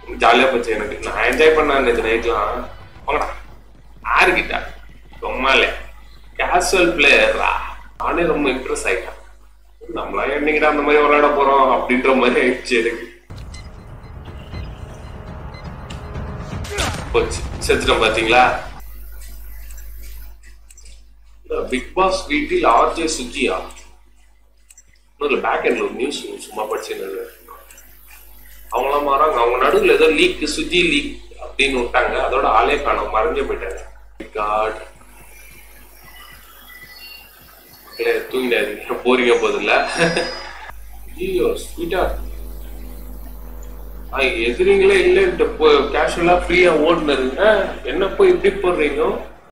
ஜாலியா போச்சு எனக்கு நான் என்ஜாய் பண்ணேன் நேற்று நைட்லாம் போங்கடா ஆறுகிட்டா சும்மா இல்ல கேஷுவல் பிளேயரா நானே ரொம்ப இம்ப்ரெஸ் ஆயிட்டேன் நம்மளா என்னைக்கிட்ட அந்த மாதிரி விளையாட போறோம் அப்படின்ற மாதிரி ஆயிடுச்சு எனக்கு போச்சு செத்துட்டோம் பாத்தீங்களா பிக் பாஸ் வீட்டில் ஆர்ஜே சுஜியா இன்னொரு பேக் எண்ட்ல ஒரு நியூஸ் சும்மா படிச்சுன்னு அவங்களாம் மாறாங்க அவங்க நடுவில் ஏதோ லீக் சுஜி லீக் அப்படின்னு விட்டாங்க அதோட ஆளே காணோம் மறைஞ்சு போயிட்டாங்க காட் தூங்கிடாதீங்க போறீங்க போதில்ல ஐயோ ஸ்வீட்டா எதிரிங்களே இல்லைன்ட்டு போ கேஷுவலா ஃப்ரீயா ஓடுனருங்க என்ன போய் இப்படி போடுறீங்க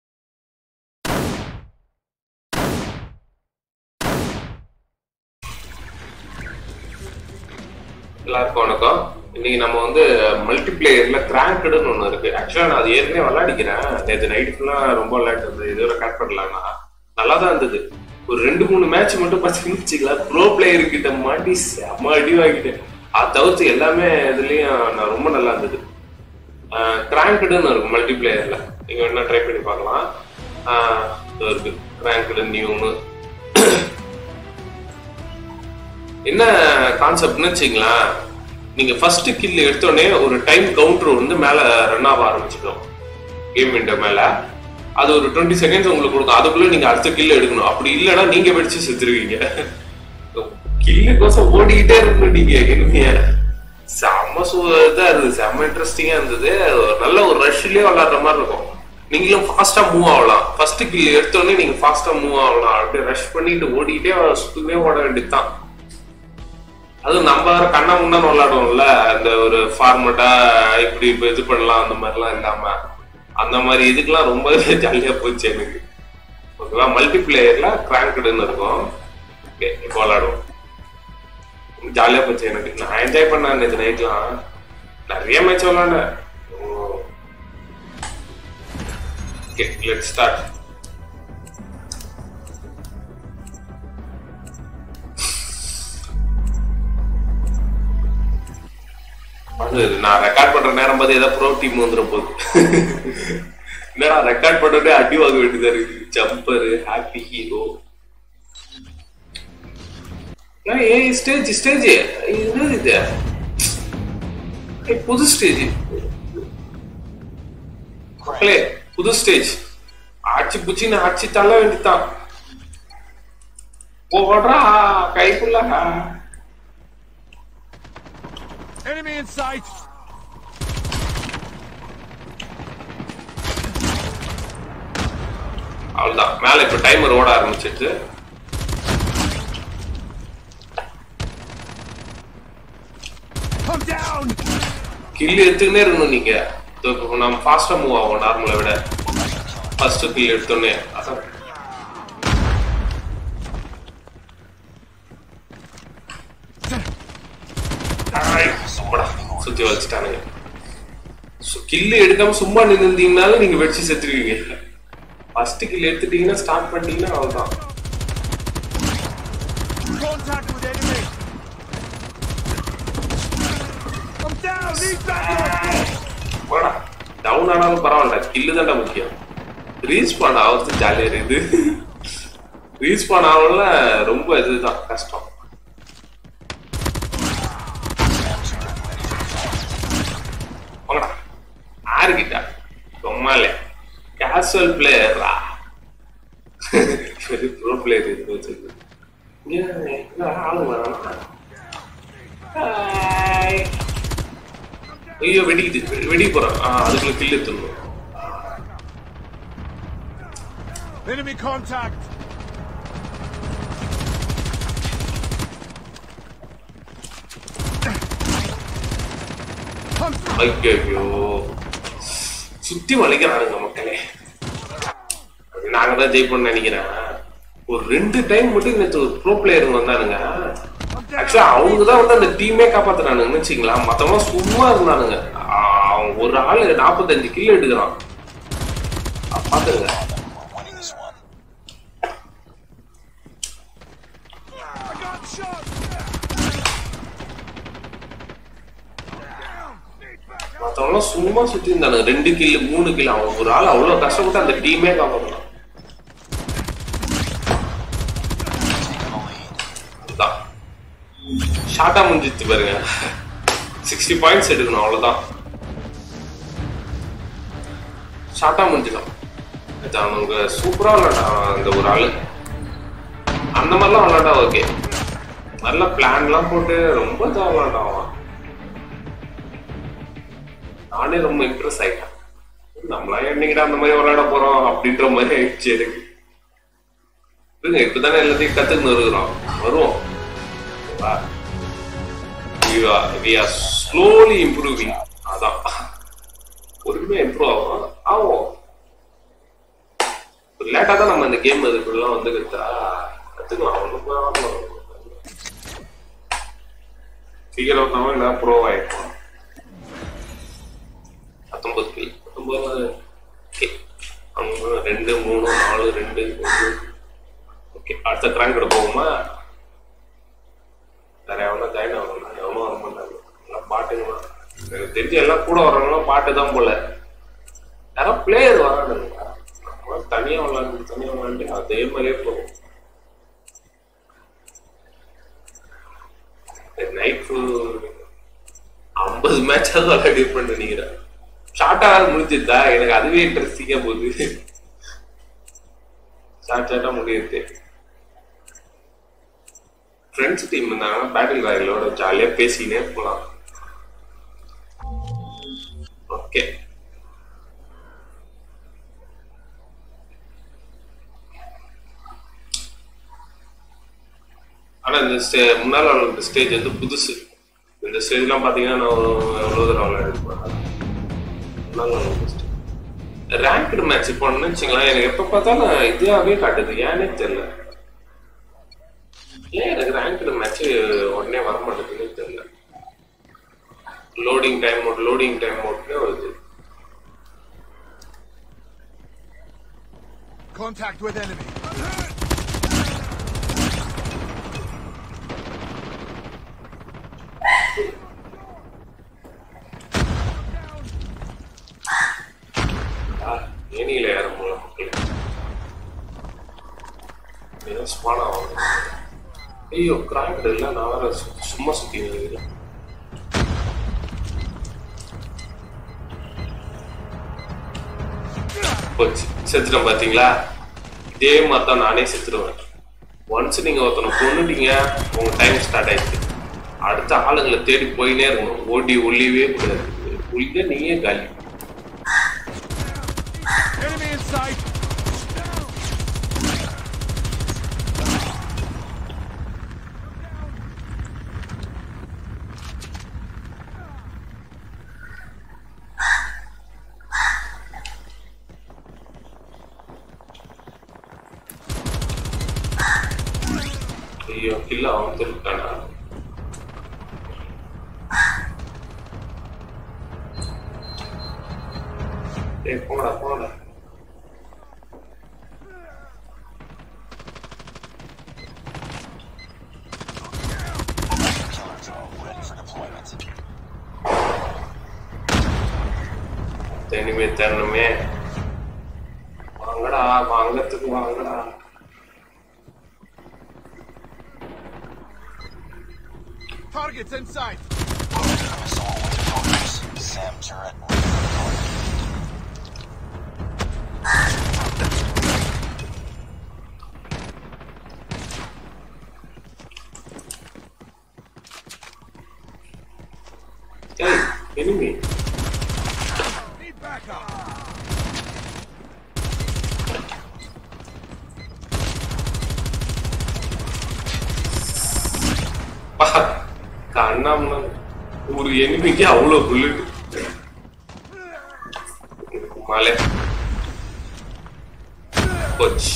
எல்லாருக்கும் வணக்கம் இன்னைக்கு நம்ம வந்து மல்டிபிளேயர்ல கிராங்க்டுன்னு ஒன்று இருக்கு ஆக்சுவலா நான் அது ஏற்கனவே விளையாடிக்கிறேன் நேற்று நைட் ஃபுல்லா ரொம்ப விளையாட்டு இருந்தது இதுவரை கட் பண்ணலாம்னா நல்லா தான் இருந்தது ஒரு ரெண்டு மூணு மேட்ச் மட்டும் பார்த்தீங்கன்னு வச்சுக்கலாம் ப்ரோ பிளேயர் கிட்ட மாட்டி செம்ம அடி வாங்கிட்டேன் அது தவிர்த்து எல்லாமே இதுலயும் நான் ரொம்ப நல்லா இருந்தது கிராங்க்டுன்னு இருக்கும் மல்டிபிளேயர்ல நீங்க வேணா ட்ரை பண்ணி பார்க்கலாம் ஆஹ் இது இருக்கு கிராங்க்டு நியூமு என்ன கான்செப்ட்னு வச்சுங்களேன் நீங்க ஃபர்ஸ்ட் கில் எடுத்தோடனே ஒரு டைம் கவுண்டர் வந்து மேல ரன் ஆக ஆரம்பிச்சிடும் கேம் விண்டோ மேல அது ஒரு டுவெண்ட்டி செகண்ட்ஸ் உங்களுக்கு கொடுக்கும் அதுக்குள்ள நீங்க அடுத்த கில் எடுக்கணும் அப்படி இல்லைன்னா நீங்க வெடிச்சு செத்துருவீங்க கில்லுக்கோசம் ஓடிக்கிட்டே இருக்கணும் நீங்க இனிமைய செம்ம சூ இதா இருந்தது செம்ம இன்ட்ரெஸ்டிங்கா இருந்தது அது ஒரு நல்ல ஒரு ரஷ்லயே விளாடுற மாதிரி இருக்கும் நீங்களும் ஃபாஸ்டா மூவ் ஆகலாம் ஃபர்ஸ்ட் கில் எடுத்தோடனே நீங்க ஃபாஸ்டா மூவ் ஆகலாம் அப்படியே ரஷ் பண்ணிட்டு ஓடிக்கிட்டே சுத்துமே ஓட வேண்டியதுதான் அதுவும் நம்ம வேற கண்ணா முன்னான்னு விளையாடுவோம்ல அந்த ஒரு ஃபார்மட்டா இப்படி இப்ப இது பண்ணலாம் அந்த மாதிரிலாம் இல்லாம அந்த மாதிரி இதுக்கெல்லாம் ரொம்ப ஜாலியா போச்சு எனக்கு ஓகேவா மல்டி பிளேயர்ல கிராங்க்டுன்னு இருக்கும் ஓகே இப்போ விளையாடுவோம் ஜாலியா போச்சு எனக்கு நான் என்ஜாய் பண்ணேன் நேற்று நைட்லாம் நிறைய மேட்ச் விளையாண்டேன் ஓகே லெட் ஸ்டார்ட் அது நான் ரெக்கார்ட் பண்ற நேரம் பார்த்து ஏதாவது ப்ரோ டீம் வந்துட போகுது என்னடா ரெக்கார்ட் பண்ணவே அடி வாங்க வேண்டியதா இருக்கு ஜம்பர் ஹாப்பி ஹீரோ ஏ ஸ்டேஜ் ஸ்டேஜ் என்னது இது ஏய், புது ஸ்டேஜ் மக்களே புது ஸ்டேஜ் ஆட்சி புச்சின்னு ஆட்சி தள்ள வேண்டியதான் போடுறா கைக்குள்ள Enemy in sight! அவ்வளவுதான் மேல இப்ப டைமர் ஓட ஆரம்பிச்சிட்டு Come down! கில் எடுத்துக்கிட்டே இருக்கணும் நீங்க இதோ இப்ப நம்ம ஃபாஸ்டா மூவ் ஆகும் நார்மலை விட ஃபர்ஸ்ட் கில் எடுத்தோடனே அதான் ஆய், சும்மாடா, சுத்தி வச்சுட்டானுங்க கில்லு எடுக்காம சும்மா நின்றுந்தீங்கனாலும் நீங்க வெடிச்சு செத்துருவீங்க ஃபர்ஸ்ட் கில் எடுத்துட்டீங்கன்னா ஸ்டார்ட் பண்ணிட்டீங்கன்னா அவ்வளவுதான் Contact with enemy! I'm down! Need backup! போடா டவுன் ஆனாலும் பரவாயில்ல கில்லு தான்டா முக்கியம் ரீஸ்பான் ஆகிறது ஜாலியா இருக்குது ரீஸ்பான் ஆகல ரொம்ப இதுதான் கஷ்டம் போங்கடா ஆறுகிட்டா சும்மா இல்ல கேஷுவல் பிளேயரா ப்ரோ பிளேயர் இது வச்சிருக்கு இங்க ஆளு வரானா ஹாய் ஐயோ வெடிக்குது வெடி போறான் ஆ அதுக்குள்ள கில்லு தரணும் Enemy contact! Come ஐயோ சுத்தி வளைக்கிறானுங்க மக்களே நாங்க தான் ஜெயிப்போம்னு நினைக்கிறேன் ஒரு ரெண்டு டைம் மட்டும் நேற்று ஒரு ப்ரோ பிளேயருங்க வந்தானுங்க ஆக்சுவலா அவங்க தான் வந்து அந்த டீமே காப்பாத்துறானுங்கன்னு வச்சுங்களா மத்தவங்க சும்மா இருந்தானுங்க ஆ, அவன் ஒரு ஆளு நாற்பத்தஞ்சு கிலோ எடுக்கிறான் அ, பாத்துங்க I got shot! Down! Need backup! மத்தவங்களாம் சும்மா சுத்தி இருந்தானுங்க ரெண்டு கில்லு மூணு கில்லு அவன் ஒரு ஆள் அவ்வளவு கஷ்டப்பட்டு அந்த டீமே காப்பாற்றலாம் அதுதான் ஷார்ட்டா முடிஞ்சிச்சு பாருங்க சிக்ஸ்டி பாயிண்ட்ஸ் எடுக்கணும் அவ்வளவுதான் ஷார்ட்டா முடிஞ்சிடும் இது அவனுங்க சூப்பரா விளாண்டான் அந்த ஒரு ஆளு அந்த மாதிரிலாம் விளாண்டா ஓகே நல்ல பிளான்லாம் போட்டு ரொம்ப இதாக விளாண்டான் அவன் நானே ரொம்ப இம்ப்ரெஸ் ஆயிட்டேன் நம்மளா என்னைக்கிட்ட அந்த மாதிரி விளையாட போறோம் அப்படின்ற மாதிரி ஆயிடுச்சு எனக்கு இருங்க இப்பதானே எல்லாத்தையும் கத்துக்கிட்டு இருக்கிறோம் வருவோம் வி ஆர் ஸ்லோலி இம்ப்ரூவிங் அதான் பொறுமையா இம்ப்ரூவ் ஆகும் ஆகும் லேட்டா தான் நம்ம இந்த கேம் இதுக்குலாம் வந்து கத்தா கத்துக்கலாம் ஒன்றும் சீக்கிரம் நம்ம இல்லை ப்ரோ ஆயிருக்கும் பத்தொன்பது கில் பத்தொன்பது ஓகே அவங்க ரெண்டு மூணு நாலு ரெண்டு ஒன்று ஓகே அடுத்த கிராங்கோட போகுமா வேற எவனா ஜாயின் ஆகணும் எவனும் வர மாட்டாங்க எல்லாம் பாட்டுங்க எனக்கு தெரிஞ்சு எல்லாம் கூட வர்றவங்களாம் பாட்டு தான் போல யாரோ பிளேயர் வரானுங்க நம்ம தனியா விளாண்டு தனியா விளாண்டு அதே மாதிரியே போகும் நைட் ஐம்பது மேட்சாவது விளையாடி பண்ண நினைக்கிறேன் ஷார்ட்டா முடிஞ்சிருந்தா எனக்கு அதுவே இன்ட்ரெஸ்டிங்கா போகுது ஷார்ட் ஷார்ட்டா முடியுது ஃப்ரெண்ட்ஸ் டீம் இருந்தாங்கன்னா பேட்டில் ராயலோட ஜாலியா பேசினே போலாம் ஓகே ஆனா இந்த ஸ்டே முன்னால விளையாடுற ஸ்டேஜ் வந்து புதுசு இந்த ஸ்டேஜ்லாம் பாத்தீங்கன்னா நான் எவ்வளவு தூரம் விளையாடிருப்பேன் ரேங்க்டு மேட்ச் போனோம்னு வச்சுங்களேன் எனக்கு எப்ப பார்த்தாலும் இதாவே காட்டுது ஏன்னே தெரியல ஏன் எனக்கு ரேங்க்டு மேட்ச் உடனே வர மாட்டேங்குதுன்னு தெரியல loading time mode loading time மோட்னே வருது Contact with enemy. ஏனியில ஏறும் போல மக்கள் ஏதோ ஸ்பான் ஆகும் ஐயோ கிராங்க் இல்லை நான் வேற சு- சும்மா சுத்தி நினைக்கிறேன் போச்சு செத்துட்டேன் பாத்தீங்களா இதே மாதிரி தான் நானே செத்துருவேன் ஒன்ஸ் நீங்க ஒருத்தனை கொண்டுட்டீங்க உங்க டைம் ஸ்டார்ட் ஆயிடுச்சு அடுத்த ஆளுங்களை தேடி போயினே இருக்கணும் ஓடி ஒளியவே கூடாது ஒளிக்க நீயே காலி Enemy in sight. ஐயோ கில்ல அவன் இருக்கானா ஏய் போடா போடா Killer drone ready for deployment. இனிமே தரணுமே வாங்கடா வாங்கறதுக்கு வாங்கடா Targets in sight. Missile with focus. SAM turret ready for deployment. ஏய் எனிமி Need backup. கண்ணாம ஒரு எனிமிக்கு அவ்வளவு புல்லட் மலை போச்சு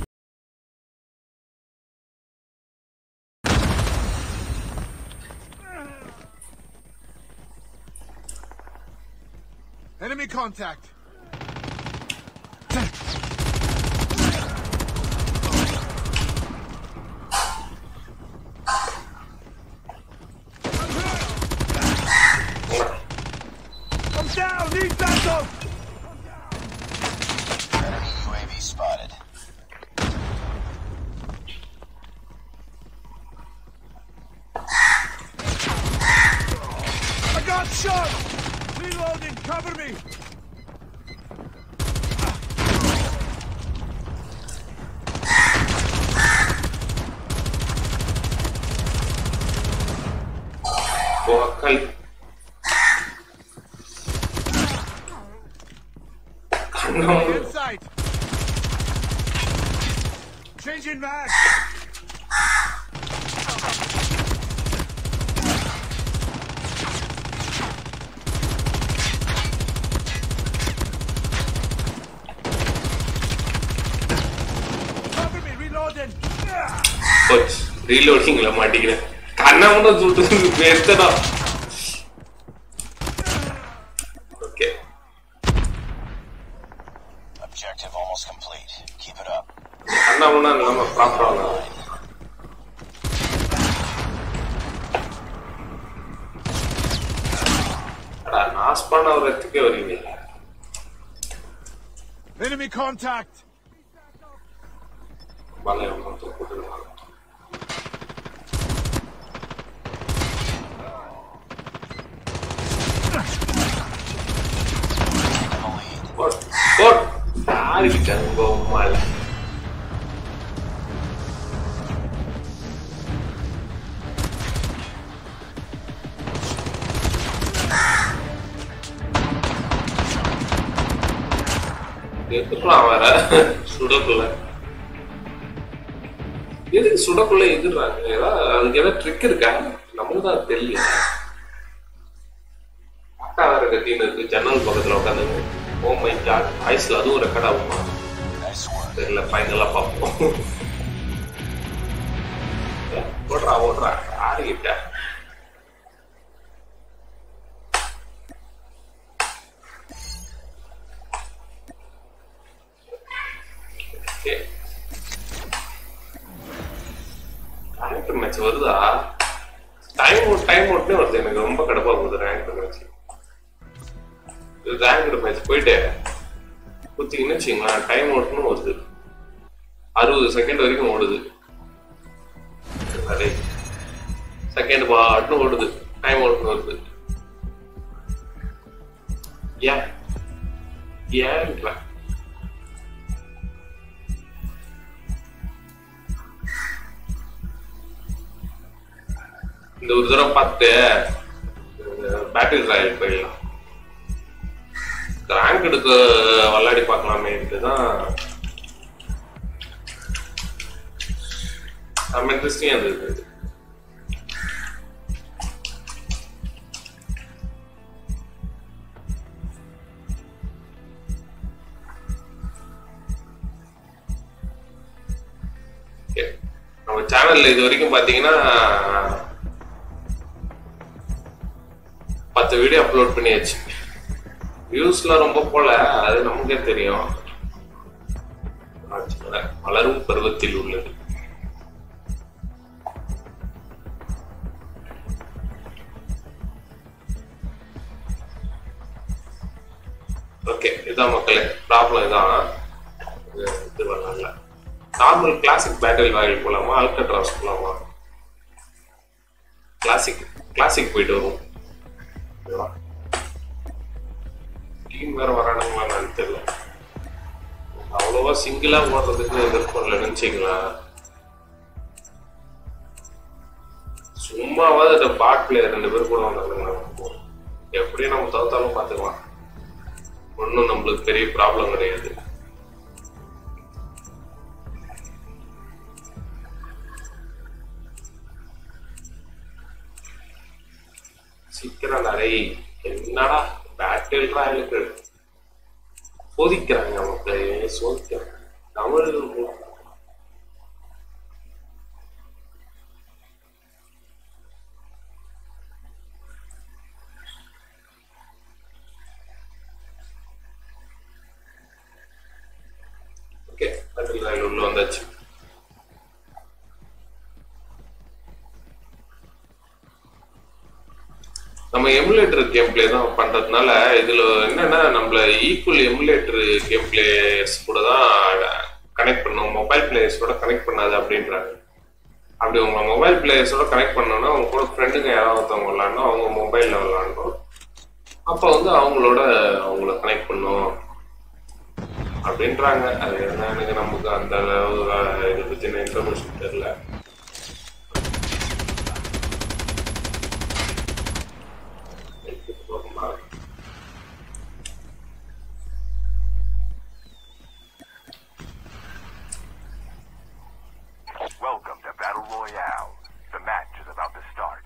Enemy contact. I'm I'm down! Need backup! Enemy UAV spotted. I got shot! Reloading! Cover me! போக்கல் கண்ணம் Inside! Changing mag! Cover me! Reloading! போச்சு ரீலோடிங்ல மாட்டிக்கிறேன் கண்ணாம சுட்டு வெறுத்தடா okay Objective almost complete. Keep it up. கண்ணாமனா இல்லாம ப்ராப்பரா அடா நாஸ் பண்ண வரத்துக்கே வரீங்க Enemy contact! மலை மட்டும் போட்டுருவாங்க Taking the lead. Bot bot யாருக்கு உங்க உமால எதுக்குலாம் வர சுடக்குள்ள எதுக்கு சுடக்குள்ள எதிர்றாங்க ஏதாவது அதுக்கு ஏதாவது ட்ரிக் இருக்கா நமக்கு தான் தெரியல அக்கா வேற கத்தின்னு இருக்கு ஜன்னல் பக்கத்துல உட்காந்து ஓ மை காட் ஐஸ்ல அதுவும் ரெக்கார்ட் ஆகுமா Nice work. தெரியல ஃபைனலா பார்ப்போம் ஓடுறா ஓடுறா ஆடிக்கிட்ட ஓகே ரேங்க் மேட்ச் வருதா டைம் டைம் அவுட்னே வருது எனக்கு ரொம்ப கடுப்பா போகுது ரேங்க் மேட்ச் ரேங்க் மேட்ச் போயிட்டு குத்திங்கன்னு வச்சுங்களேன் டைம் அவுட்னு வருது அறுபது செகண்ட் வரைக்கும் ஓடுது அதே செகண்ட் பாட்டுன்னு ஓடுது டைம் அவுட்னு வருது ஏன் ஏன்ற இந்த ஒரு தடவை பார்த்து பேட்டில் ராயல் போயிடலாம் ரேங்க் எடுக்க விளையாடி பார்க்கலாமேன்ட்டு தான் செம்ம இன்ட்ரெஸ்டிங்காக இருந்தது Okay. நம்ம சேனல்ல இது வரைக்கும் பாத்தீங்கன்னா பத்து வீடியோ அப்லோட் பண்ணியாச்சு வியூஸ்லாம் ரொம்ப போல அது நமக்கே தெரியும் வளரும் பருவத்தில் உள்ளது ஓகே இதான் மக்களே ப்ராப்ளம் இதான் இது இது வரல நார்மல் கிளாசிக் பேட்டில் ராயல் போலாமா அல்கட்ராஸ் போலாமா கிளாசிக் கிளாசிக் போயிட்டு வரும் டீம் வேற வரானுங்களா என்னன்னு தெரியல அவ்வளோவா சிங்கிளா ஓடுறதுக்கு விருப்பம் இல்லைன்னு வச்சுக்கலாம் சும்மாவாது இந்த பாட் பிளேயர் ரெண்டு பேர் கூட வந்தாங்க எப்படியும் நம்ம தோத்தாலும் பார்த்துக்கலாம் ஒன்றும் நம்மளுக்கு பெரிய ப்ராப்ளம் கிடையாது சீக்கிரம் நிறைய என்னடா பேட்டில் ராயலுக்கு சோதிக்கிறாங்க நமக்கு சோதிக்கிறாங்க தமிழ் ஓகே பேட்டில் ராயல் உள்ள வந்தாச்சு நம்ம நம்ம எமுலேட்டர் கேம் பிளே தான் பண்றதுனால இதுல என்னன்னா நம்மள ஈக்குவல் எமுலேட்டர் கேம் பிளேயர்ஸ் கூட தான் கனெக்ட் பண்ணும் மொபைல் பிளேயர்ஸோட கனெக்ட் பண்ணாது அப்படின்றாங்க அப்படி உங்க மொபைல் பிளேயர்ஸோட கனெக்ட் பண்ணோம்னா அவங்க கூட ஃப்ரெண்டுங்க யாராவது ஒருத்தவங்க விளாடணும் அவங்க மொபைல்ல விளாடணும் அப்போ வந்து அவங்களோட அவங்கள கனெக்ட் பண்ணும் அப்படின்றாங்க அது என்ன எனக்கு நமக்கு அந்த அளவு இதை பத்தின இன்ஃபர்மேஷன் தெரியல Welcome to Battle Royale. The match is about to start.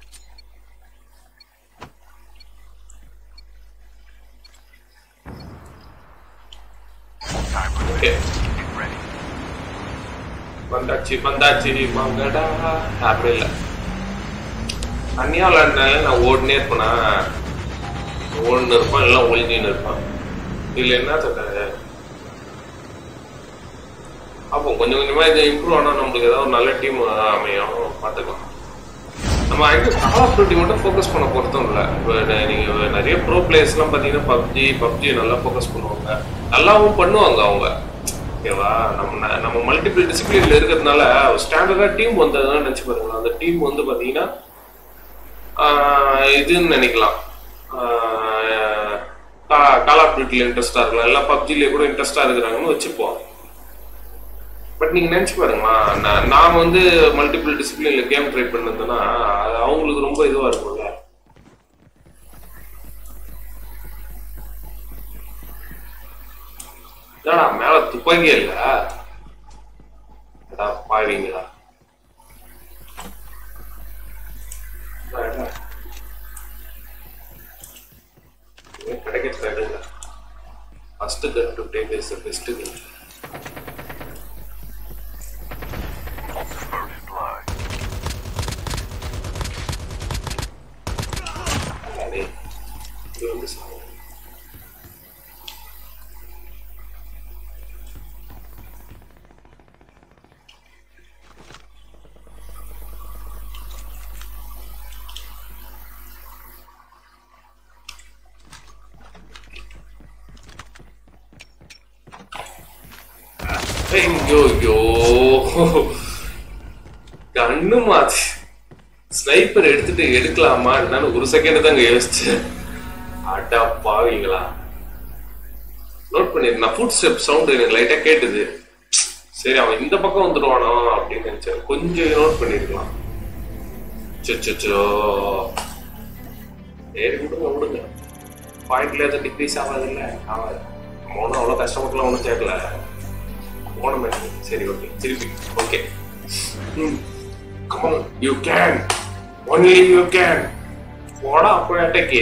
Time for okay get ready. வந்தாச்சு வந்தாச்சு வாங்கடா அப்படி இல்லை தனியா விளாண்டாலே நான் ஓடினே இருப்பேனா ஓடுன்னு இருப்பான் எல்லாம் ஒளிஞ்சின்னு இருப்பான் இதுல என்ன சொல்றது அப்போ கொஞ்சம் கொஞ்சமா இது இம்ப்ரூவ் ஆனா நம்மளுக்கு ஏதாவது ஒரு நல்ல டீம் அமையும் பார்த்துக்கலாம் நம்ம ஆக்சுவலி கால் ஆஃப் டியூட்டி மட்டும் ஃபோக்கஸ் பண்ண பொறுத்தும் இல்லை இப்போ நீங்க நிறைய ப்ரோ பிளேயர்ஸ்லாம் பார்த்தீங்கன்னா பப்ஜி பப்ஜி நல்லா ஃபோக்கஸ் பண்ணுவாங்க நல்லாவும் பண்ணுவாங்க அவங்க ஓகேவா நம்ம ந- நம்ம மல்டிபிள் டிசிப்ளின்ல இருக்கிறதுனால ஸ்டாண்டர்டா டீம் வந்ததுன்னு நினைச்சு பாருங்க அந்த டீம் வந்து பாத்தீங்கன்னா ஆஹ் இதுன்னு நினைக்கலாம் கால் ஆஃப் டியூட்டில இன்ட்ரெஸ்டா இருக்கலாம் எல்லாம் பப்ஜிலேயே கூட இன்ட்ரெஸ்டா இருக்கிறாங்கன்னு வச்சுப்போம் பட் நீங்க நினைச்சு பாருங்களா நான் நான் வந்து மல்டிபிள் டிசிப்ளின்ல கேம் ட்ரை பண்ணதுன்னா அது அவங்களுக்கு ரொம்ப இதுவா இருக்கும்ல என்னடா மேல துப்பாக்கியே இல்ல அடா பாவீங்களா கிடைக்கிறது எடுங்க first gun to take is best gun First blood. அதே இது வந்து சாகும் ஐயோ ஐயோ கண்ணு மாச்சு ஸ்னைப்பர் எடுத்துட்டு எடுக்கலாமா நான் ஒரு செகண்ட் தாங்க யோசிச்சேன் அடா பாவீங்களா நோட் பண்ணிரு நான் ஃபுட் ஸ்டெப் சவுண்ட் எனக்கு லைட்டா கேட்டுது சரி அவன் இந்த பக்கம் வந்துடுவானோ அப்படின்னு நினைச்சேன் கொஞ்சம் நோட் பண்ணிருக்கலாம் சொச்சோ சரி விடுங்க விடுங்க பாயிண்ட்ல எதுவும் டிக்ரீஸ் ஆகாது இல்ல ஆகாது நம்ம ஒன்றும் அவ்வளோ கஷ்டப்பட்டுலாம் ஒன்றும் சேர்க்கல போனமே சரி ஓகே திருப்பி okay Come on, you can. Only you can. போடா போய் அட்டைக்கு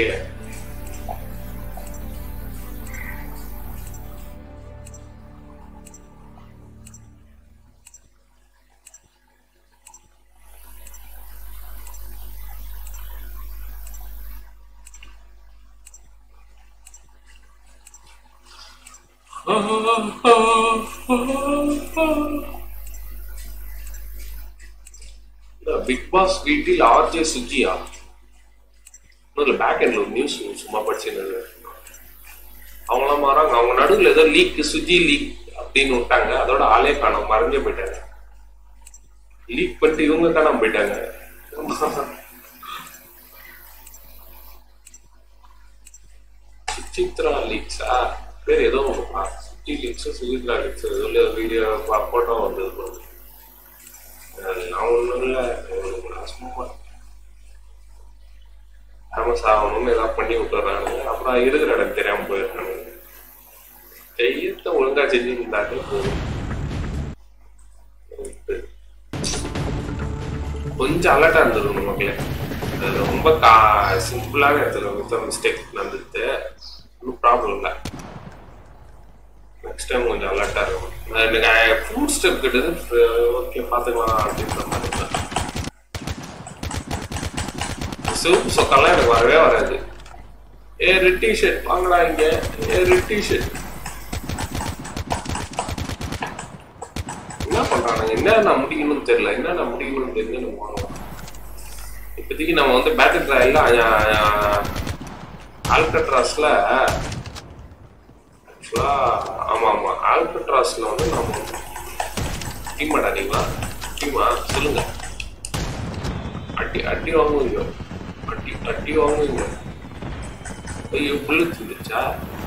பிக் பாஸ் வீட்டில் ஆர்ஜே சுஜியா இன்னும் பேக் எண்ட்ல ஒரு நியூஸ் சும்மா படிச்சுன்னு அவங்களாம் மாறாங்க அவங்க நடுவில் ஏதோ லீக் சுஜி லீக் அப்படின்னு விட்டாங்க அதோட ஆளே காணோம் மறைஞ்சே போயிட்டாங்க லீக் பண்ணிட்டு இவங்க காணாம போயிட்டாங்க சுசித்ரா லீக்ஸா பேர் ஏதோ ஒன்று சுஜி லீக்ஸோ சுசித்ரா லீக்ஸ் ஏதோ வீடியோ போட்டோ வந்தது போல. அதெல்லாம் ஒண்ணும் இல்ல இவனுக்கு நான் சும்மா ஃபேமஸ் ஆகணும்னு ஏதாவது பண்ணி விட்டுறானுங்க அப்புறம் இருக்கிற இடம் தெரியாம போயிடுறானுங்க செய்யத்த ஒழுங்கா செஞ்சுருந்தாக்க போதும் கொஞ்சம் அலர்ட்டா இருந்துருக்கணும் மக்களே அது ரொம்ப கா சிம்பிளான இடத்துல வந்து மிஸ்டேக் நடந்துட்டு ஒன்றும் ப்ராப்ளம் இல்லை நெக்ஸ்ட் டைம் கொஞ்சம் அலர்ட்டா இருக்கும் எனக்கு ஃபுட் ஸ்டெப் கிட்டது ஓகே பார்த்துக்கலாம் அப்படின்ற மாதிரி தான் சிவப்பு சொக்கெல்லாம் எனக்கு வரவே வராது ஏ ரெட் டிஷர்ட் வாங்கடா இங்க ஏ ரெட் டிஷர்ட் என்ன பண்றானுங்க என்ன நான் முடிக்கணும்னு தெரியல என்ன நான் முடிக்கணும்னு தெரிஞ்சு நம்ம வாங்கலாம் இப்போதைக்கு நம்ம வந்து பேட்டரி ட்ராயெல்லாம் ஆல்கட்ராஸ்ல ஆக்சுவலா ஆமா ஆமா ஆல்கட்ராஸ்ல வந்து நம்ம டீமாடா நீங்களா டீமா சொல்லுங்க அடி அடி வாங்குவீங்க அடி அடி வாங்குவீங்க ஐயோ புல்லு தந்துச்சா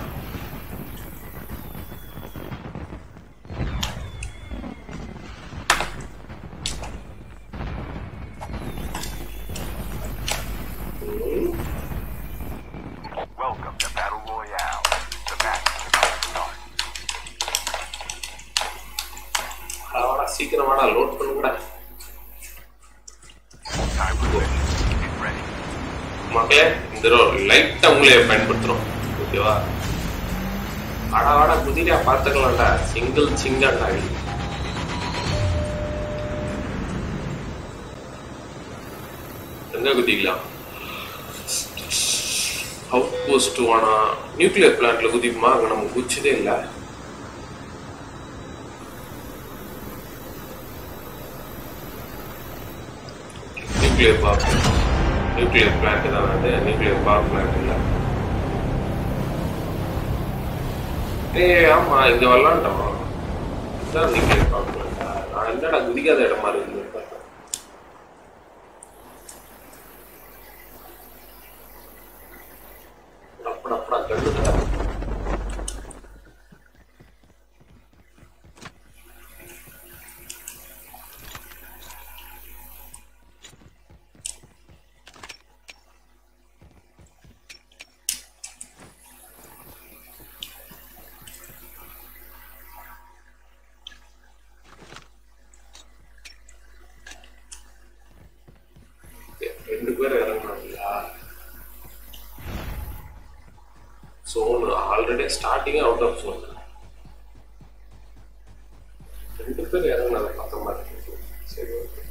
Welcome to Battle Royale. The match is about to start. அடவாடா சீக்கிரமாடா லோட் பண்ணுங்கடா Time for mission. Get ready. மக்களே இந்த லைட்டா உங்களே பயன்படுத்துறோம் ஓகேவா அடா வாடா குதிரையா பார்த்துக்கலாம்டா சிங்கிள் சிங்காண்டா இது எங்க குதிக்கலாம் அவுட் போஸ்ட் வானா நியூக்ளியர் பிளான்ட்ல குதிக்குமா அங்க நம்ம குதிச்சதே இல்லை நியூக்ளியர் பவர் நியூக்ளியர் பிளான்ட் தான் வந்து நியூக்ளியர் பவர் பிளான்ட் இல்லை ஏய் ஆமா இங்க வரலான்ட்டோம் இதான் நியூக்ளியர் பவர் பிளான்டா நான் என்னடா குதிக்காத இடமா இருக்கு பார்த்தேன் அப்படா அப்படா கண்டுட்டா ரெண்டு பேரும் இறங்கினாங்களா zone already starting out of zone ரெண்டு பேர் இறங்கினதை பார்த்த மாதிரி இருக்கு சரி ஓகே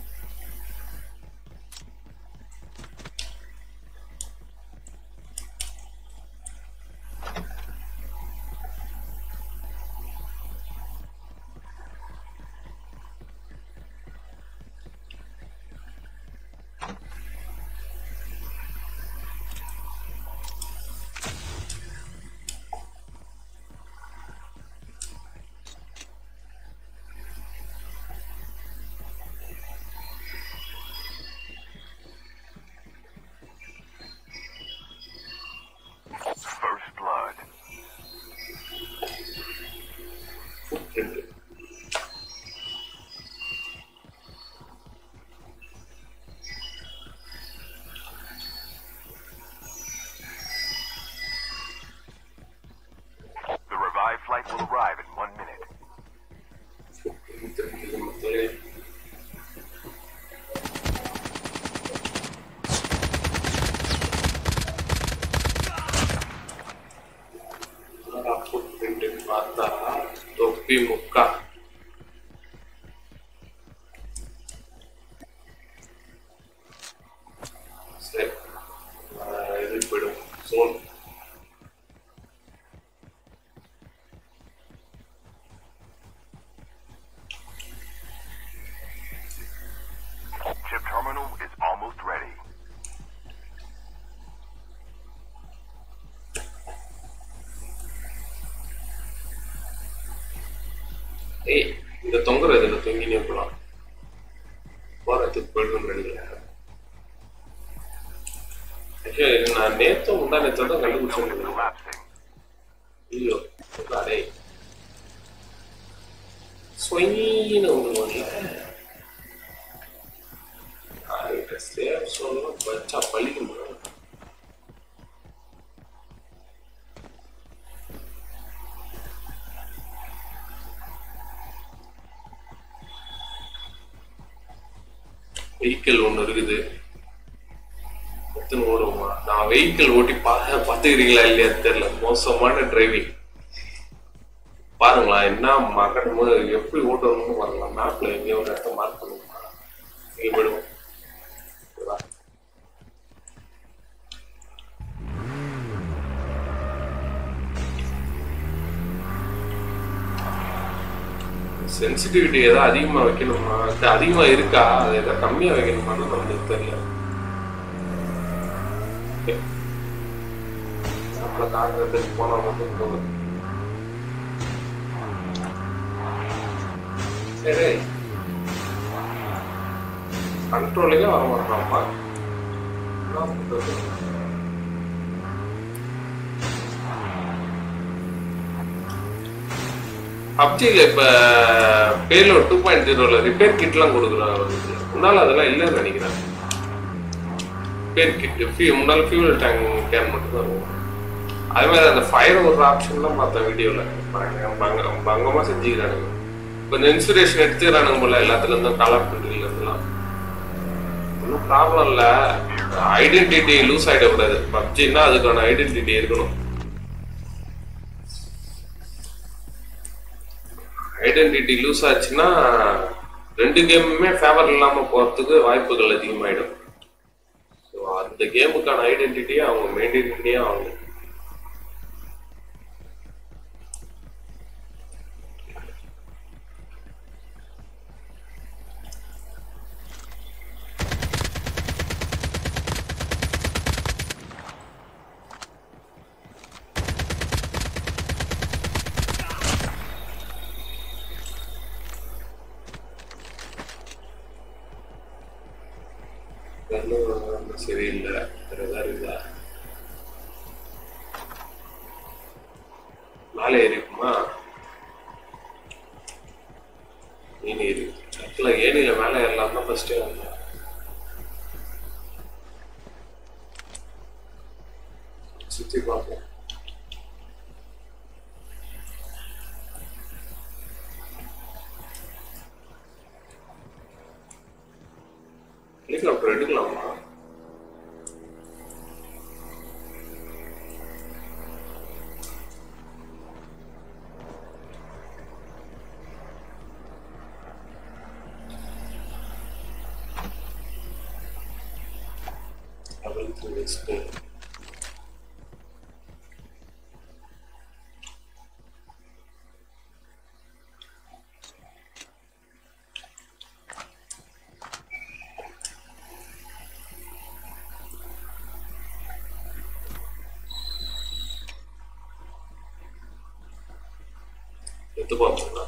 First blood. ரெண்டு The revived flight will arrive in one minute. ரெண்டு மக்களே ஃபுட் பார்த்தா தொப்பி முக்கா சரி ஆஹ் இது போயிடும் zone Chip terminal is almost ready. ஏய் இந்த தொங்குற இதுல தொங்கினே போலாம் போறதுக்கு போயிடும் நினைக்கிறேன் Actually, நான் நேத்தோ முந்தா நேத்தோ தான் Zone is கண்டுபிடிச்சேன் collapsing. ஐயோ அடே ஸ்வீன்னு ஒன்று வரல சேஃப் சொல்ல வச்சா பழிக்க முடியும் வெஹிக்கிள் ஒன்று இருக்குது எத்தனை ஓடுமா நான் வெஹிக்கிள் ஓட்டி பா பார்த்துக்கிறீங்களா இல்லையா தெரியல மோசமான டிரைவிங் பாருங்களா என்ன மகன் எப்படி ஓட்டணும்னு பாருங்களா மேப்ல எங்கேயோ ஒரு இடத்த மார்க் பண்ணுமா இங்க போயிடுவோம் ஓகேவா? சென்சிட்டிவிட்டி ஏதாவது அதிகமா வைக்கணுமா இது அதிகமா இருக்கா அது ஏதாவது கம்மியா வைக்கணுமான்னு நம்மளுக்கு தெரியல Okay. காட்டுறதுக்கு போனா மட்டும் போதும் சரி கண்ட்ரோலிங்கே வர மாட்டான்ப்பா என்ன பண்றது? பப்ஜியில் இப்போ பேலோ டூ பாயிண்ட் ஜீரோவில் ரிப்பேர் கிட்லாம் கொடுக்குறாங்க முன்னால் அதெல்லாம் இல்லைன்னு நினைக்கிறேன் ரிப்பேர் கிட் ஃபியூ முன்னால் ஃபியூல் டேங்க் கேன் மட்டும் தான் இருக்கும் அதே மாதிரி அந்த ஃபயர் ஒரு ஆப்ஷன்லாம் பார்த்தேன் வீடியோவில் பங்க பங்கமாக செஞ்சுக்கிறானுங்க கொஞ்சம் இன்ஸ்பிரேஷன் எடுத்துக்கிறானுங்க போல எல்லாத்துலேருந்தும் கலர் இருந்துலாம் ஒன்றும் ப்ராப்ளம் இல்லை ஐடென்டிட்டி லூஸ் ஆகிடக்கூடாது பப்ஜின்னா அதுக்கான ஐடென்டிட்டி இருக்கணும் ஐடென்டிட்டி லூஸ் ஆச்சுன்னா ரெண்டு கேமுமே ஃபேவர் இல்லாமல் போகிறதுக்கு வாய்ப்புகள் அதிகமாயிடும் ஸோ அந்த கேமுக்கான ஐடென்டிட்டியை அவங்க மெயின்டைன் பண்ணியே ஆகணும் வெள்ளம் சரியில்லை வேற ஏதாவது இருக்குதா மேலே ஏறிக்குமா ஏணி ஏறி ஆக்சுவலா ஏணியில மேலே ஏறலாம் தான் ஃபர்ஸ்டே வந்தேன் சுத்தி பார்ப்போம் ஹெலிகாப்டர் எடுக்கலாமா அவளுக்கு நெக்ஸ்ட் எடுத்து பார்ப்போம்னா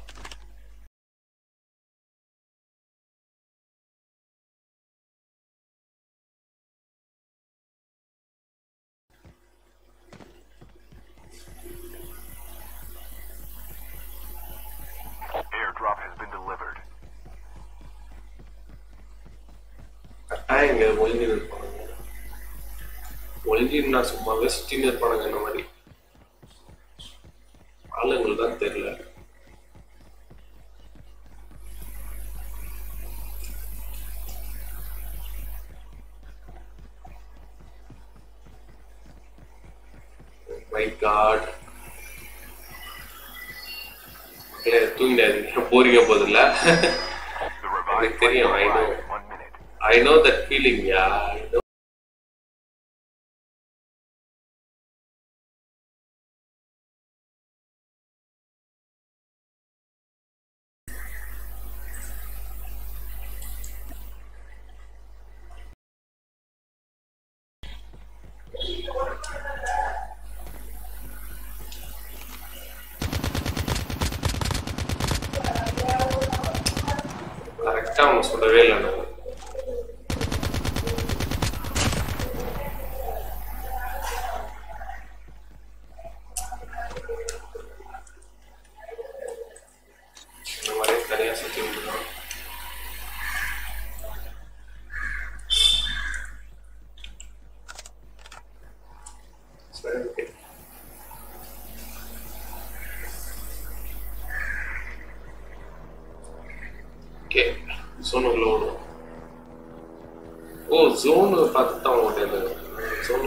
Airdrop has been delivered. கட்டாயம் இங்க ஒளிஞ்சு இருப்பானுங்க ஒளிஞ்சின்னா சும்மாவே சுத்தின்னு இருப்பானுங்க இந்த மாதிரி ஆளுங்களுக்கு தான் தெரியல மை காட் மக்களே தூங்கிடாதீங்க போறீங்க போதில்ல The revived எனக்கு தெரியும், I know. arrives in one minute. I know that feeling, yeah. I know. கரெக்டா அவங்க சொல்லவே இல்லை நான் இந்த மாதிரி தனியா சுத்தி விட்டுருக்கான் சரி ஓகே ஓகே சோனுக்குள்ள ஓடும் ஓ ஜோனு பார்த்து தான் ஓட்டேன் zone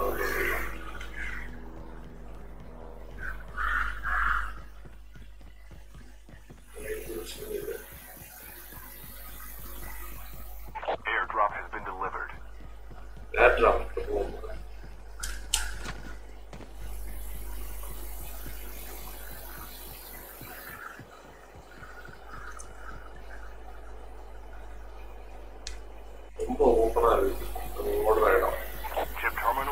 Airdrop has been delivered. Airdrop ரொம்ப ஓப்பனா இருக்கு அது ஓடுற இடம் Chip terminal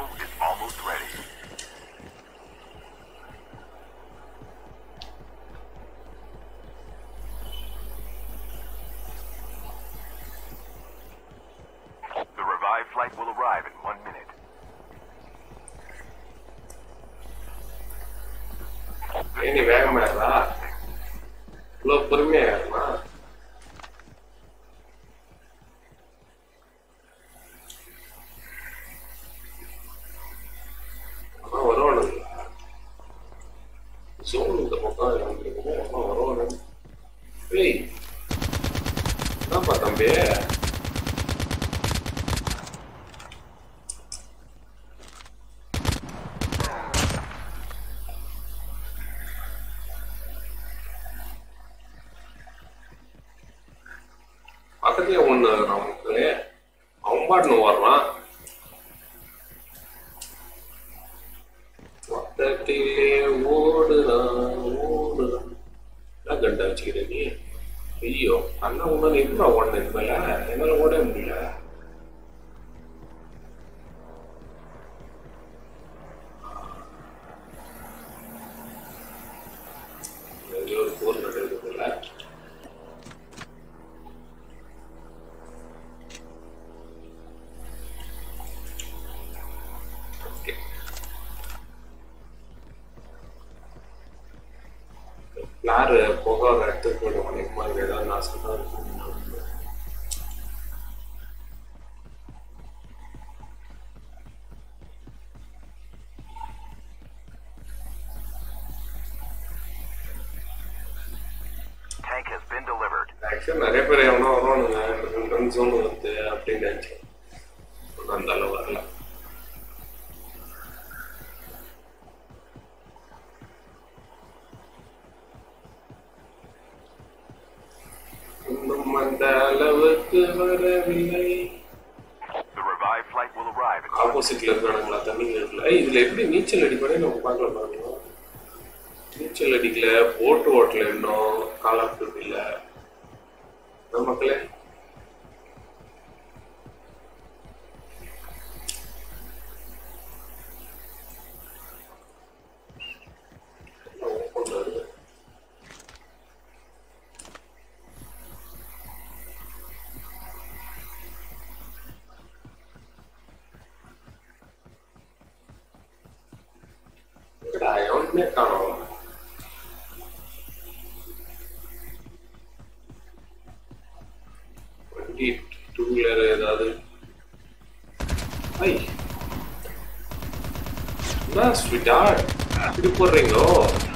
ஏன் நீ வேகமா ஏறா இவ்வளவு பொறுமையா ஏறமா ஆனா வருவானுங்க ஜோன் இந்த பக்கம் இறங்கிருக்கோம் ஆனா வருவானுங்க ஏய் என்னப்பா தம்பி பக்கத்துலயே ஒண்ணு நமக்கு அவன் பாட்டுன்னு வர்றான் பக்கத்திலே ஓடுறான் ஓடுறான் என்ன கண்டா வச்சுக்கிற நீ ஐயோ அண்ணா உன்னால எப்படா ஓடணும் இது மேல என்னால ஓட முடியல எங்கேயோ ஒரு போர் நடக்குதுல்ல ஓகே யாரு போக ஒரு இடத்துக்கு போயிடும் அன்னைக்கு மாதிரி ஏதாவது நாசம் தான் இருக்கும் Tank has been delivered. Actually நிறைய பேர் எவனோ வருவானுங்க ரெண்டு ஜோன் வருது அப்படின்னு நினைச்சேன் ஆனா அந்த அளவு வரல இன்னும் அந்த அளவுக்கு வரவில்லை The revived flight will arrive in ஆப்போசிட்ல இருக்கானுங்களா தண்ணி இருக்குல்ல ஏய், இதுல எப்படி நீச்சல் அடிப்படே நம்ம பார்க்கல பாருங்க நீச்சல் அடிக்கல போட்டு ஓட்டல இன்னும் கால் ஆஃப் டியூட்டில மக்களே எல்லாம் open ல இருக்கு. எங்கடா, எவனுமே காணோம் வண்டி டூ வீலர் ஏதாவது ஐ என்ன ஸ்வீட்டா இப்படி போடுறீங்களோ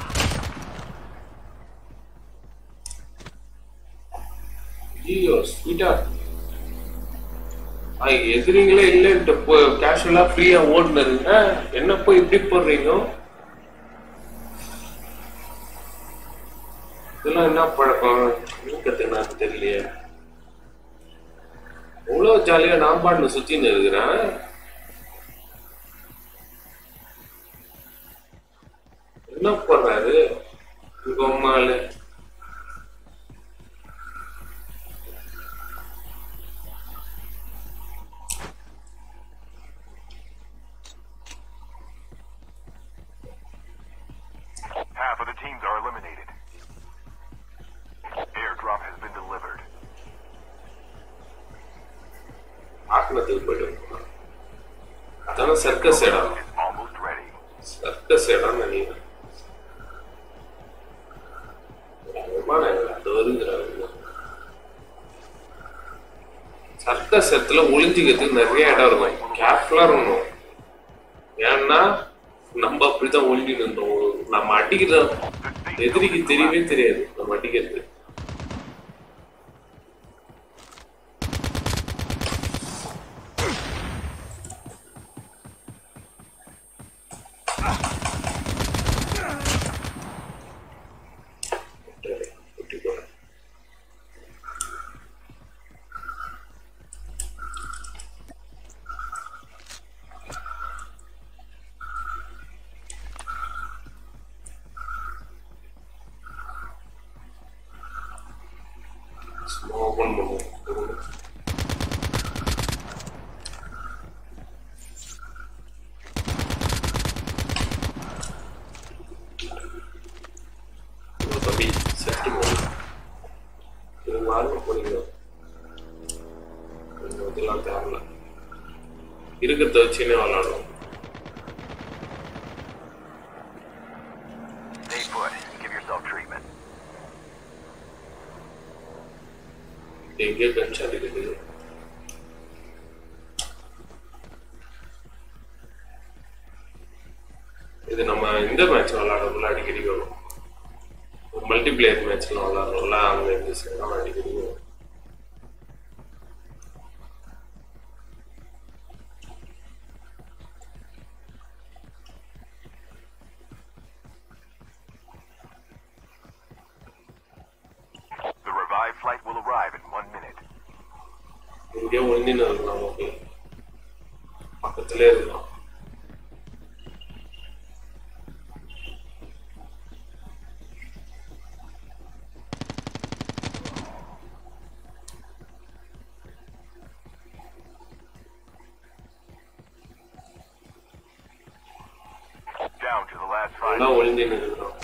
ஐயோ ஸ்வீட்டா ஐ எதிரிங்களே இல்லைன்ட்டு போ கேஷுவலா ஃப்ரீயா ஓடுனதுங்க என்ன போய் இப்படி போடுறீங்க இதெல்லாம் என்ன பழக்கம் கத்துனான்னு தெரியலையே எவ்வளவு ஜாலியா நான் பாட்டுல சுத்தின்னு இருக்கிறேன் என்ன போடுறாரு உங்க அம்மாளு Half of the teams are eliminated. Airdrop has been delivered. ஆக்கினத்துக்கு போயிட்டு அதான சர்க்கஸ் இடம் Is almost ready. சர்க்கஸ் இடம் நினைக்கிறேன் விமானம் எங்க? அது வருங்கிறாங்க சர்க்கஸ் இடத்துல ஒளிஞ்சிக்கிறதுக்கு நிறைய இடம் இருக்கும் கேர்ஃபுல்லா இருக்கணும் ஏன்னா நம்ம அப்படிதான் ஒளிஞ்சு நின்றோம் நம்ம அடிக்கிற எதிரிக்கு தெரியவே தெரியாது நம்ம அடிக்கிறது குட்டி போறேன் சும்மா ஓபன் பண்ணுவோம் தம்பி செட்டு போகணும் இது மாறுங்க போனீங்க கொஞ்சம் இதெல்லாம் தேவையில்ல இருக்கிறத வச்சுன்னே விளாடுவோம் Stay put. எங்கேயோ கன்ஸ் அடிக்குது இது நம்ம இந்த மேட்ச் விளாடுறோம்ல அடிக்கடி வரும் மல்டிபிளேயர் மேட்ச்லாம் விளாடுறோம்ல அங்க இருந்து சேர்ந்தா அடிக்கடி வரும் The revived flight will arrive in one minute. எங்கேயோ ஒளிஞ்சின்னு இருக்கலாம் நமக்கு பக்கத்திலே இருக்கலாம் Down to the last five. நல்லா ஒளிஞ்சின்னு இருக்கிறோம்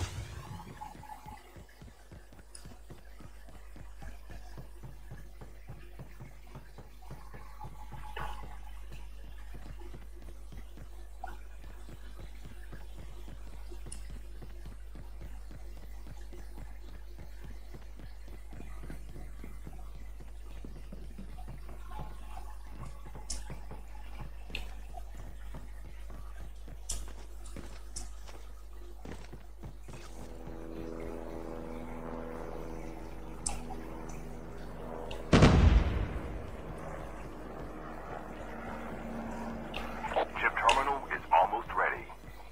Chip terminal is almost ready.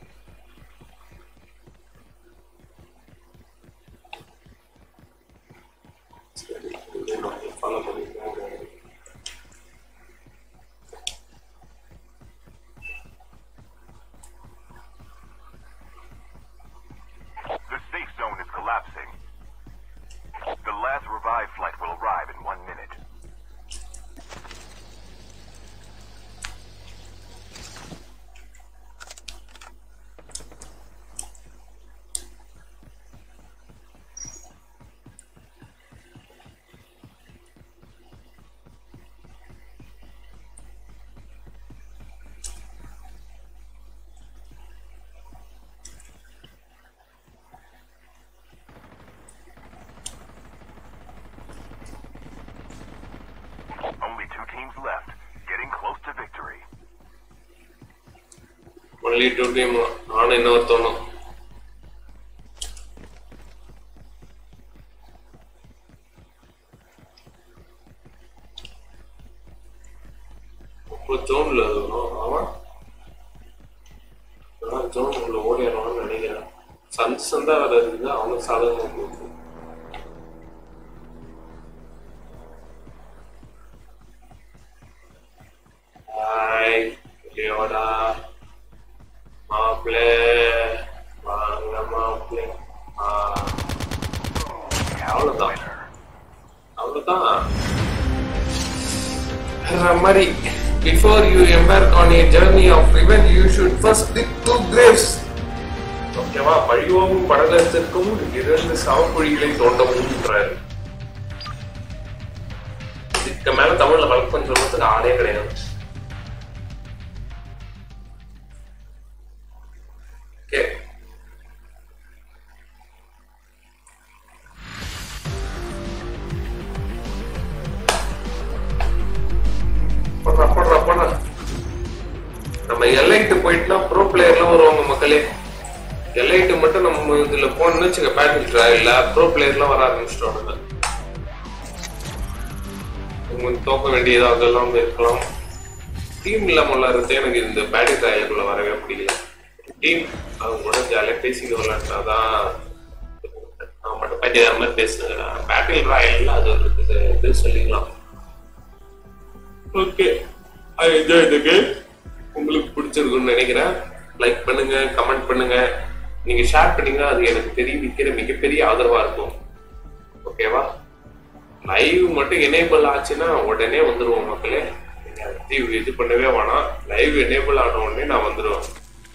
சரி இது நான் ஃபாலோ பண்ணிக்கிறேன் The safe zone is collapsing. The last revived flight will arrive in one minute. Only two teams left, getting close to victory. Only two team நானும் இன்னொருத்தவனும் இப்போ ஜோன்ல இருக்கணும் அவன் ஜோன் உள்ள ஓடிடுவான்னு நினைக்கிறேன் சந்து சந்தா வேற இருக்குது அவனுக்கு சாதகமாக போகுது ஹாய் லியோடா மாப்பிள்ளை வாங்க மாப்பிள்ளை ஆ அவ்வளோதான் அவ்வளோதான் வேற மாதிரி before you embark on a journey of revenge you should first dig two graves ஓகேவா பழிவாவும் படலத்திற்கும் இரண்டு சாவக்குழிகளை தோண்டவும்ன்றாரு இதுக்கு மேல தமிழ்ல வழக்கம் சொல்றதுக்கு ஆளே கிடையாது ஓகே போடுறா போடுறா போடுறா நம்ம எல்ஐட்டு போயிட்டுனா ப்ரோ பிளேயர்லாம் வருவாங்க மக்களே எல்ஐட்டு மட்டும் நம்ம இதுல போனோம்னு வச்சுக்க பேட்டில் ட்ராயல்ல ப்ரோ பிளேயர்லாம் வர ஆரம்பிச்சிட்டோம் உங்களுக்கு தோக்க வேண்டியது அதெல்லாம் இருக்கலாம் டீம் இல்லாம விளாடுறது எனக்கு இந்த பேட்டில் ட்ராயலுக்குள்ள வரவே பிடிக்கல டீம் அவங்க கூட ஜாலியாக பேசிட்டு விளாண்டாதான் நான் மட்டும் பற்றி மாதிரி பேசுனேன் பேட்டில் ராயல்ல அது ஒரு இது இது சொல்லிக்கலாம் okay I enjoy the game உங்களுக்கு பிடிச்சிருக்குன்னு நினைக்கிறேன் லைக் பண்ணுங்க கமெண்ட் பண்ணுங்க நீங்க ஷேர் பண்ணீங்கன்னா அது எனக்கு தெரிவிக்கிற மிகப்பெரிய ஆதரவா இருக்கும் ஓகேவா லைவ் மட்டும் எனேபிள் ஆச்சுன்னா உடனே வந்துருவோம் மக்களே நீங்க அதை இது பண்ணவே வேணாம் லைவ் எனேபிள் ஆன உடனே நான் வந்துருவேன்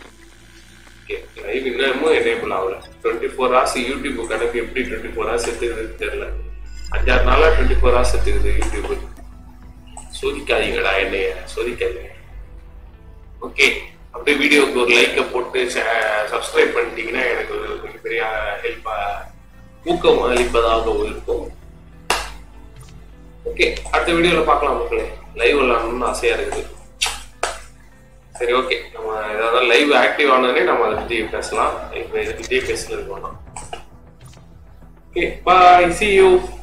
லைவ் இன்னமும் எனேபிள் ஆகல டுவெண்ட்டி ஃபோர் ஹவர்ஸ் யூடியூப் கணக்கு எப்படி டுவெண்ட்டி ஃபோர் ஹவர்ஸ் எடுத்துக்கிறதுன்னு தெரியல அஞ்சாறு நாளா டுவெண்ட்டி ஃபோர் ஹவர்ஸ் எடுத்துக்குது யூடியூப் சோதிக்காதீங்கடா என்னைய சோதிக்காதீங்க ஓகே அப்படியே வீடியோக்கு ஒரு லைக்கை போட்டு சப்ஸ்கிரைப் பண்ணிட்டீங்கன்னா எனக்கு ஒரு மிகப்பெரிய ஹெல்ப்பா ஊக்கம் அளிப்பதாக இருக்கும் ஓகே அடுத்த வீடியோல பார்க்கலாம் மக்களே லைவ் விளாடணும்னு ஆசையா இருக்குது சரி ஓகே நம்ம ஏதாவது லைவ் ஆக்டிவ் ஆனதுனே நம்ம அதை பத்தி பேசலாம் இப்போ இதை பத்தியே பேசல இருக்கோம் ஓகே பாய் சி யூ